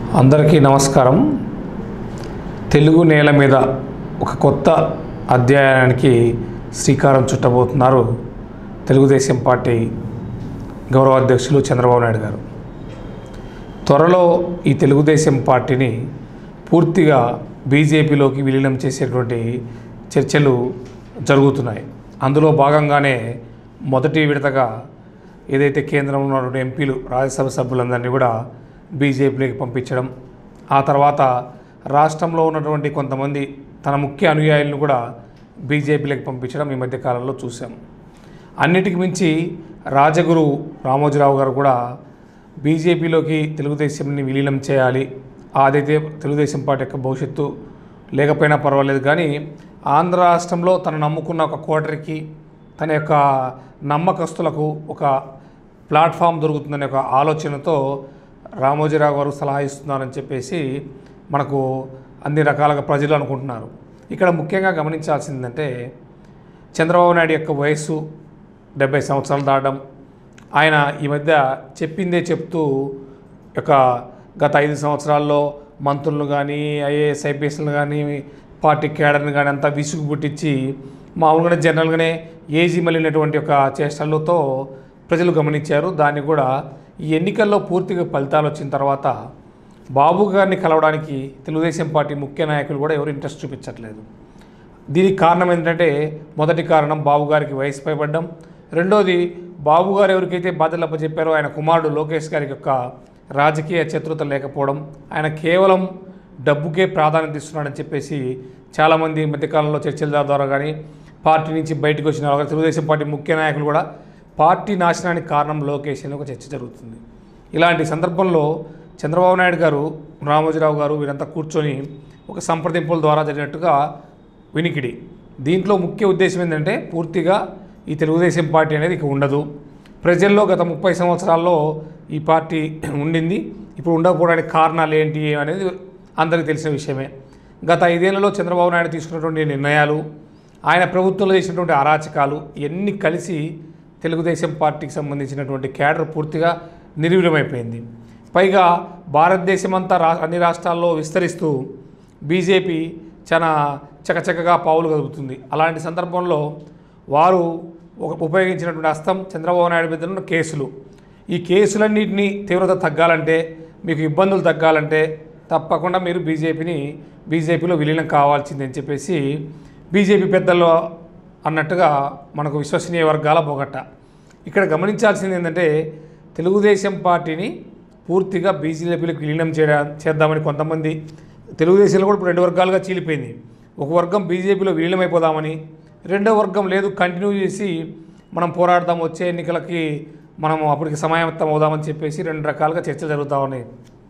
అందరికీ నమస్కారం తెలుగు నేల మీద ఒక కొత్త అధ్యాయానికి శ్రీకారం చుట్టబోతున్నారు తెలుగుదేశం పార్టీ గౌరవ అధ్యక్షులు చంద్రబాబు నాయుడు గారు త్వరలో ఈ తెలుగుదేశం పార్టీని పూర్తిగా బీజేపీలోకి విలీనం చేసేటువంటి చర్చలు జరుగుతున్నాయి అందులో భాగంగానే మొదటి విడతగా ఏదైతే కేంద్రంలో ఉన్నటువంటి ఎంపీలు రాజ్యసభ సభ్యులందరినీ కూడా బీజేపీలోకి పంపించడం ఆ తర్వాత రాష్ట్రంలో ఉన్నటువంటి కొంతమంది తన ముఖ్య అనుయాయులను కూడా బీజేపీలోకి పంపించడం ఈ మధ్య కాలంలో చూసాం అన్నిటికి మించి రాజగురు రామోజీరావు గారు కూడా బీజేపీలోకి తెలుగుదేశంని విలీనం చేయాలి అదైతే తెలుగుదేశం పార్టీ యొక్క భవిష్యత్తు లేకపోయినా పర్వాలేదు కానీ ఆంధ్ర రాష్ట్రంలో తను నమ్ముకున్న ఒక కోటరికి తన యొక్క నమ్మకస్తులకు ఒక ప్లాట్ఫామ్ దొరుకుతుందనే ఒక ఆలోచనతో రామోజీరావు గారు సలహా ఇస్తున్నారని చెప్పేసి మనకు అన్ని రకాలుగా ప్రజలు అనుకుంటున్నారు ఇక్కడ ముఖ్యంగా గమనించాల్సిందంటే చంద్రబాబు నాయుడు యొక్క వయస్సు డెబ్బై సంవత్సరాలు దాటడం ఆయన ఈ మధ్య చెప్పిందే చెప్తూ యొక్క గత ఐదు సంవత్సరాల్లో మంత్రులను కానీ ఐఏఎస్ ఐపీఎస్లను కానీ పార్టీ కేడర్ని కానీ అంతా విసుగు పుట్టించి మామూలుగానే జనరల్గానే ఏజీ మళ్ళినటువంటి ఒక చేష్టలతో ప్రజలు గమనించారు దాన్ని కూడా ఈ ఎన్నికల్లో పూర్తిగా ఫలితాలు వచ్చిన తర్వాత బాబు గారిని కలవడానికి తెలుగుదేశం పార్టీ ముఖ్య నాయకులు కూడా ఎవరు ఇంట్రెస్ట్ చూపించట్లేదు దీనికి కారణం ఏంటంటే మొదటి కారణం బాబు గారికి వయసు పైబడ్డం రెండోది బాబు గారు ఎవరికైతే బాధ్యతలు చెప్పారో ఆయన కుమారుడు లోకేష్ గారికి యొక్క రాజకీయ చతురత లేకపోవడం ఆయన కేవలం డబ్బుకే ప్రాధాన్యత ఇస్తున్నాడని చెప్పేసి చాలామంది ఈ మధ్యకాలంలో చర్చల ద్వారా కానీ పార్టీ నుంచి బయటకు వచ్చిన వాళ్ళు కానీ తెలుగుదేశం పార్టీ ముఖ్య నాయకులు కూడా పార్టీ నాశనానికి కారణం లోకేష్ అని ఒక చర్చ జరుగుతుంది ఇలాంటి సందర్భంలో చంద్రబాబు నాయుడు గారు రామోజీరావు గారు వీరంతా కూర్చొని ఒక సంప్రదింపుల ద్వారా జరిగినట్టుగా వినికిడి దీంట్లో ముఖ్య ఉద్దేశం ఏంటంటే పూర్తిగా ఈ తెలుగుదేశం పార్టీ అనేది ఇక ఉండదు ప్రజల్లో గత ముప్పై సంవత్సరాల్లో ఈ పార్టీ ఉండింది ఇప్పుడు ఉండకపోవడానికి కారణాలు ఏంటి అనేది అందరికీ తెలిసిన విషయమే గత ఐదేళ్లలో చంద్రబాబు నాయుడు తీసుకున్నటువంటి నిర్ణయాలు ఆయన ప్రభుత్వంలో చేసినటువంటి అరాచకాలు ఇవన్నీ కలిసి తెలుగుదేశం పార్టీకి సంబంధించినటువంటి క్యాడర్ పూర్తిగా నిర్వీర్యమైపోయింది పైగా భారతదేశం అంతా రా అన్ని రాష్ట్రాల్లో విస్తరిస్తూ బీజేపీ చాలా చకచకగా పావులు కదుపుతుంది అలాంటి సందర్భంలో వారు ఒక ఉపయోగించినటువంటి హస్తం చంద్రబాబు నాయుడు మీద ఉన్న కేసులు ఈ కేసులన్నింటినీ తీవ్రత తగ్గాలంటే మీకు ఇబ్బందులు తగ్గాలంటే తప్పకుండా మీరు బీజేపీని బీజేపీలో విలీనం కావాల్సిందని చెప్పేసి బీజేపీ పెద్దలు అన్నట్టుగా మనకు విశ్వసనీయ వర్గాల బొగట్ట ఇక్కడ గమనించాల్సింది ఏంటంటే తెలుగుదేశం పార్టీని పూర్తిగా బీజేపీలకు విలీనం చేయడా చేద్దామని కొంతమంది తెలుగుదేశంలో కూడా ఇప్పుడు రెండు వర్గాలుగా చీలిపోయింది ఒక వర్గం బీజేపీలో విలీనమైపోదామని రెండో వర్గం లేదు కంటిన్యూ చేసి మనం పోరాడదాం వచ్చే ఎన్నికలకి మనం అప్పటికి సమాయత్తం అవుదామని చెప్పేసి రెండు రకాలుగా చర్చలు జరుగుతూ ఉన్నాయి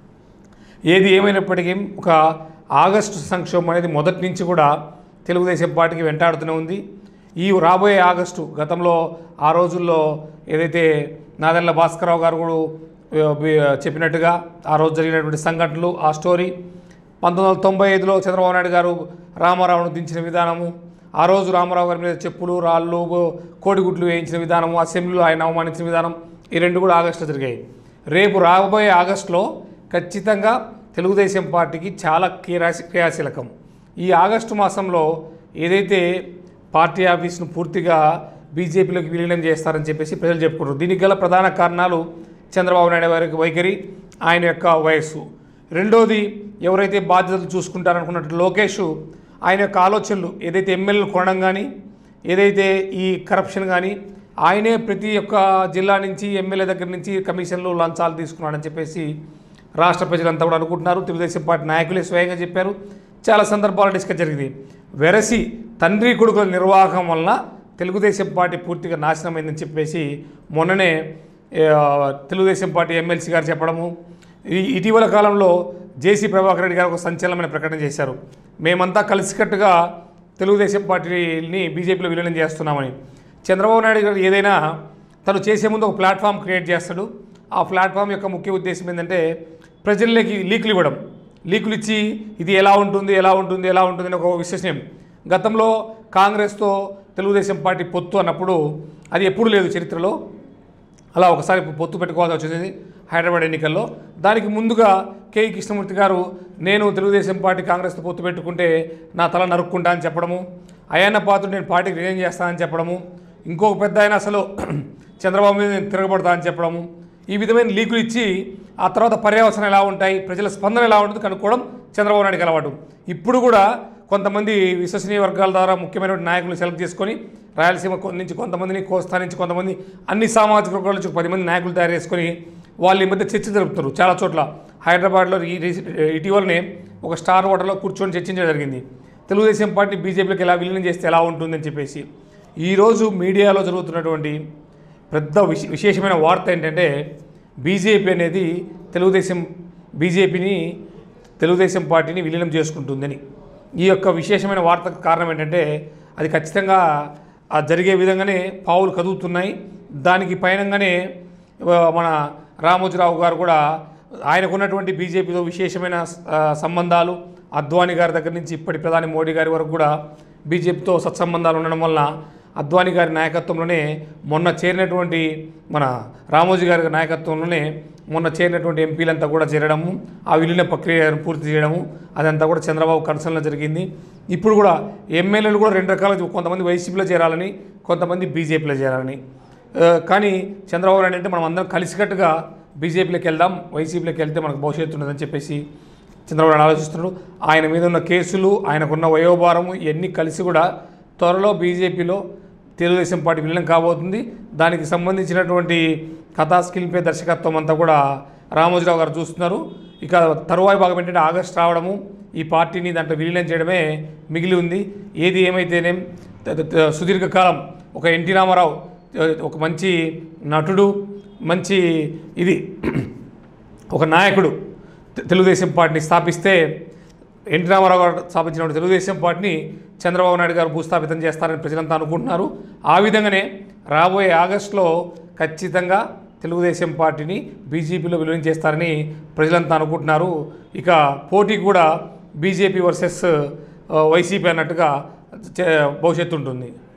ఏది ఏమైనప్పటికీ ఒక ఆగస్టు సంక్షోభం అనేది మొదటి నుంచి కూడా తెలుగుదేశం పార్టీకి వెంటాడుతూనే ఉంది ఈ రాబోయే ఆగస్టు గతంలో ఆ రోజుల్లో ఏదైతే నాదెళ్ల భాస్కరరావు గారు కూడా ఆ, బి- చెప్పినట్టుగా ఆ రోజు జరిగినటువంటి సంఘటనలు ఆ స్టోరీ పంతొమ్మిది వందల తొంభై ఐదులో చంద్రబాబు నాయుడు గారు రామారావును దించిన విధానము ఆ రోజు రామారావు గారి మీద చెప్పులు రాళ్ళు కోడిగుడ్లు వేయించిన విధానము అసెంబ్లీలో ఆయన అవమానించిన విధానం ఈ రెండు కూడా ఆగస్టులో జరిగాయి రేపు రాబోయే ఆగస్టులో ఖచ్చితంగా తెలుగుదేశం పార్టీకి చాలా క్రియాశీ క్రియాశీలకం ఈ ఆగస్టు మాసంలో ఏదైతే పార్టీ ఆఫీస్ను పూర్తిగా బీజేపీలోకి విలీనం చేస్తారని చెప్పేసి ప్రజలు చెప్పుకుంటారు దీనికి గల ప్రధాన కారణాలు చంద్రబాబు నాయుడు గారి వైఖరి ఆయన యొక్క వయస్సు రెండోది ఎవరైతే బాధ్యతలు చూసుకుంటారనుకున్నట్టు లోకేష్ ఆయన యొక్క ఆలోచనలు ఏదైతే ఎమ్మెల్యేలు కొనడం కానీ ఏదైతే ఈ కరప్షన్ కానీ ఆయనే ప్రతి ఒక్క జిల్లా నుంచి ఎమ్మెల్యే దగ్గర నుంచి కమిషన్లు లంచాలు తీసుకున్నాడని చెప్పేసి రాష్ట్ర ప్రజలంతా కూడా అనుకుంటున్నారు తెలుగుదేశం పార్టీ నాయకులే స్వయంగా చెప్పారు చాలా సందర్భాలు డిస్కస్ జరిగింది వెరసి తండ్రి కొడుకుల నిర్వాహకం వలన తెలుగుదేశం పార్టీ పూర్తిగా నాశనమైందని చెప్పేసి మొన్ననే ఆ, తెలుగుదేశం పార్టీ ఎమ్మెల్సీ గారు చెప్పడము ఈ ఇటీవల కాలంలో జేసీ ప్రభాకర్ రెడ్డి గారు ఒక సంచలనమైన ప్రకటన చేశారు మేమంతా కలిసికట్టుగా తెలుగుదేశం పార్టీని బీజేపీలో విలీనం చేస్తున్నామని చంద్రబాబు నాయుడు గారు ఏదైనా తను చేసే ముందు ఒక ప్లాట్ఫామ్ క్రియేట్ చేస్తాడు ఆ ప్లాట్ఫామ్ యొక్క ముఖ్య ఉద్దేశం ఏంటంటే ప్రజల్లోకి లీకులు ఇవ్వడం లీకులు ఇచ్చి ఇది ఎలా ఉంటుంది ఎలా ఉంటుంది ఎలా ఉంటుంది అని ఒక విశ్వసనీయం గతంలో కాంగ్రెస్తో తెలుగుదేశం పార్టీ పొత్తు అన్నప్పుడు అది ఎప్పుడు లేదు చరిత్రలో అలా ఒకసారి పొత్తు పెట్టుకోవాల్సి వచ్చింది హైదరాబాద్ ఎన్నికల్లో దానికి ముందుగా కె కృష్ణమూర్తి గారు నేను తెలుగుదేశం పార్టీ కాంగ్రెస్తో పొత్తు పెట్టుకుంటే నా తల నరుక్కుంటా అని చెప్పడము అయ్యన్న పాత్రుడు నేను పార్టీకి రిజైన్ చేస్తానని చెప్పడము ఇంకొక పెద్ద ఆయన అసలు చంద్రబాబు మీద నేను తిరగబడతా అని చెప్పడము ఈ విధమైన లీకులు ఇచ్చి ఆ తర్వాత పర్యవసనం ఎలా ఉంటాయి ప్రజల స్పందన ఎలా ఉంటుంది కనుక్కోవడం చంద్రబాబు నాయుడుకి అలవాటు ఇప్పుడు కూడా కొంతమంది విశ్వసనీయ వర్గాల ద్వారా ముఖ్యమైన నాయకులు సెలెక్ట్ చేసుకొని రాయలసీమ కొ- నుంచి కొంతమందిని కోస్తా నుంచి కొంతమంది అన్ని సామాజిక వర్గాల నుంచి ఒక పది మంది నాయకులు తయారు చేసుకొని వాళ్ళు ఈ మధ్య చర్చ జరుపుతున్నారు చాలా చోట్ల హైదరాబాద్లో ఈ రీసె- ఇటీవలనే ఒక స్టార్ హోటల్లో కూర్చొని చర్చించడం జరిగింది తెలుగుదేశం పార్టీ బీజేపీకి ఎలా విలీనం చేస్తే ఎలా ఉంటుందని చెప్పేసి ఈరోజు మీడియాలో జరుగుతున్నటువంటి పెద్ద విశ విశేషమైన వార్త ఏంటంటే బీజేపీ అనేది తెలుగుదేశం బీజేపీని తెలుగుదేశం పార్టీని విలీనం చేసుకుంటుందని ఈ యొక్క విశేషమైన వార్తకు కారణం ఏంటంటే అది ఖచ్చితంగా ఆ జరిగే విధంగానే పావులు కదుగుతున్నాయి దానికి పైనంగానే ఆ, మన రామోజీరావు గారు కూడా ఆయనకున్నటువంటి బీజేపీతో విశేషమైన ఆ, సంబంధాలు అద్వానీ గారి దగ్గర నుంచి ఇప్పటి ప్రధాని మోడీ గారి వరకు కూడా బీజేపీతో సత్సంబంధాలు ఉండడం వలన అద్వానీ గారి నాయకత్వంలోనే మొన్న చేరినటువంటి మన రామోజీ గారి నాయకత్వంలోనే మొన్న చేరినటువంటి ఎంపీలంతా కూడా చేరడము ఆ విలీన ప్రక్రియను పూర్తి చేయడము అదంతా కూడా చంద్రబాబు కన్సర్న్లో జరిగింది ఇప్పుడు కూడా ఎమ్మెల్యేలు కూడా రెండు రకాల కొంతమంది వైసీపీలో చేరాలని కొంతమంది బీజేపీలో చేరాలని ఆ, కానీ చంద్రబాబు నాయుడు అంటే మనం అందరం కలిసికట్టుగా బీజేపీలోకి వెళ్దాం వైసీపీలోకి వెళ్తే మనకు భవిష్యత్తు ఉన్నదని చెప్పేసి చంద్రబాబు నాయుడు ఆలోచిస్తున్నాడు ఆయన మీద ఉన్న కేసులు ఆయనకున్న వయోభారము ఇవన్నీ కలిసి కూడా త్వరలో బీజేపీలో తెలుగుదేశం పార్టీ విలీనం కాబోతుంది దానికి సంబంధించినటువంటి కథా స్కిల్పై దర్శకత్వం అంతా కూడా రామోజీరావు గారు చూస్తున్నారు ఇక తరువాయి భాగం ఏంటంటే ఆగస్ట్ రావడము ఈ పార్టీని దాంట్లో విలీనం చేయడమే మిగిలి ఉంది ఏది ఏమైతేనేం త- త- సుదీర్ఘకాలం ఒక ఎన్టీ రామారావు ఒక మంచి నటుడు మంచి ఇది ఒక నాయకుడు తె- తెలుగుదేశం పార్టీని స్థాపిస్తే ఎన్టీ రామారావు గారు స్థాపించిన తెలుగుదేశం పార్టీని చంద్రబాబు నాయుడు గారు భూస్థాపితం చేస్తారని ప్రజలంతా అనుకుంటున్నారు ఆ విధంగానే రాబోయే ఆగస్టులో ఖచ్చితంగా తెలుగుదేశం పార్టీని బీజేపీలో విలీనం చేస్తారని ప్రజలంతా అనుకుంటున్నారు ఇక పోటీ కూడా బీజేపీ వర్సెస్ వైసీపీ అన్నట్టుగా చే- భవిష్యత్తు ఉంటుంది